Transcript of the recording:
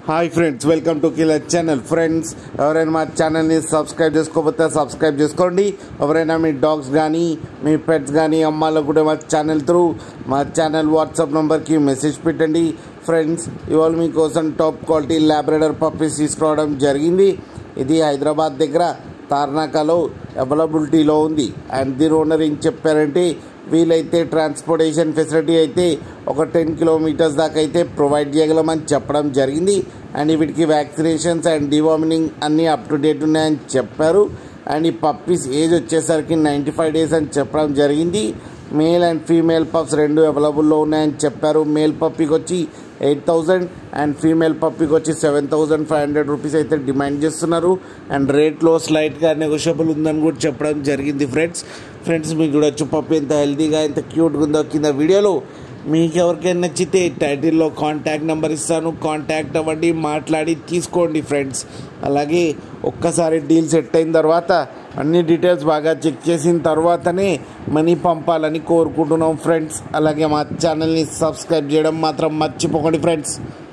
hi friends welcome to killer channel friends ఎవరైనా మా ఛానల్ని సబ్స్క్రైబ్ చేసుకోకపోతే సబ్స్క్రైబ్ చేసుకోండి ఎవరైనా మీ డాగ్స్ కానీ మీ పెట్స్ కానీ అమ్మాలకు కూడా మా ఛానల్ త్రూ మా ఛానల్ వాట్సాప్ నెంబర్కి మెసేజ్ పెట్టండి ఫ్రెండ్స్ ఇవాళ మీకోసం టాప్ క్వాలిటీ ల్యాబ్రేడర్ పప్పీస్ తీసుకురావడం జరిగింది ఇది హైదరాబాద్ దగ్గర తార్నాకాలో అవైలబిలిటీలో ఉంది అండ్ దీని ఓనర్ ఏం చెప్పారంటే వీలైతే ట్రాన్స్పోర్టేషన్ ఫెసిలిటీ అయితే ఒక టెన్ కిలోమీటర్స్ దాకా అయితే ప్రొవైడ్ చేయగలమని చెప్పడం జరిగింది అండ్ వీటికి వ్యాక్సినేషన్స్ అండ్ డివామినింగ్ అన్నీ అప్ టు డేట్ ఉన్నాయని చెప్పారు అండ్ ఈ పప్పీస్ ఏజ్ వచ్చేసరికి నైంటీ ఫైవ్ డేస్ అని చెప్పడం జరిగింది మేల్ అండ్ ఫీమేల్ పప్స్ రెండు అవైలబుల్లో ఉన్నాయని చెప్పారు మేల్ పప్పీకి వచ్చి ఎయిట్ థౌజండ్ అండ్ ఫీమేల్ పప్పీకి వచ్చి seven thousand five hundred rupees అయితే డిమాండ్ చేస్తున్నారు అండ్ రేట్లో స్లైట్గా నెగోషియబుల్ ఉందని కూడా చెప్పడం జరిగింది ఫ్రెండ్స్ ఫ్రెండ్స్ మీకు కూడా వచ్చి పప్పి ఎంత హెల్తీగా ఎంత క్యూట్గా ఉందో కింద వీడియోలో మీకు ఎవరికైనా నచ్చితే టైటిల్లో కాంటాక్ట్ నెంబర్ ఇస్తాను కాంటాక్ట్ అవ్వండి మాట్లాడి తీసుకోండి ఫ్రెండ్స్ అలాగే ఒక్కసారి డీల్ సెట్ అయిన తర్వాత అన్ని డీటెయిల్స్ బాగా చెక్ చేసిన తర్వాతనే మనీ పంపాలని కోరుకుంటున్నాం ఫ్రెండ్స్ అలాగే మా ఛానల్ని సబ్స్క్రైబ్ చేయడం మాత్రం మర్చిపోకండి ఫ్రెండ్స్